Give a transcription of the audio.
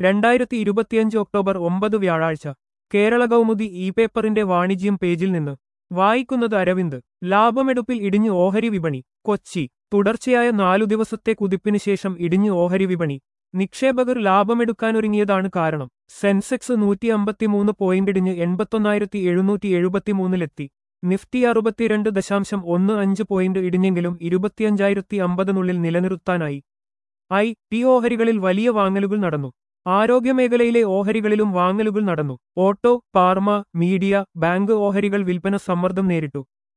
രണ്ടായിരത്തി ഇരുപത്തിയഞ്ച് ഒക്ടോബർ ഒമ്പത് വ്യാഴാഴ്ച കേരള കൗമുദി ഇ പേപ്പറിന്റെ വാണിജ്യം പേജിൽ നിന്ന് വായിക്കുന്നത് അരവിന്ദ് ലാഭമെടുപ്പിൽ ഇടിഞ്ഞ് ഓഹരി വിപണി കൊച്ചി തുടർച്ചയായ നാലു ദിവസത്തെ കുതിപ്പിന് ശേഷം ഇടിഞ്ഞ് ഓഹരി വിപണി നിക്ഷേപകർ ലാഭമെടുക്കാനൊരുങ്ങിയതാണ് കാരണം സെൻസെക്സ് നൂറ്റി അമ്പത്തിമൂന്ന് പോയിന്റ് ഇടിഞ്ഞ് എൺപത്തൊന്നായിരത്തി എഴുന്നൂറ്റി എഴുപത്തിമൂന്നിലെത്തി നിഫ്റ്റി അറുപത്തിരണ്ട് ദശാംശം ഒന്ന് അഞ്ച് പോയിന്റ് ഇടിഞ്ഞെങ്കിലും ഇരുപത്തിയഞ്ചായിരത്തി അമ്പതിനുള്ളിൽ നിലനിർത്താനായി ഐ ടി ഓഹരികളിൽ വലിയ വാങ്ങലുകൾ നടന്നു ആരോഗ്യമേഖലയിലെ ഓഹരികളിലും വാങ്ങലുകൾ നടന്നു ഓട്ടോ പാർമ മീഡിയ ബാങ്ക് ഓഹരികൾ വിൽപ്പന സമ്മർദ്ദം നേരിട്ടു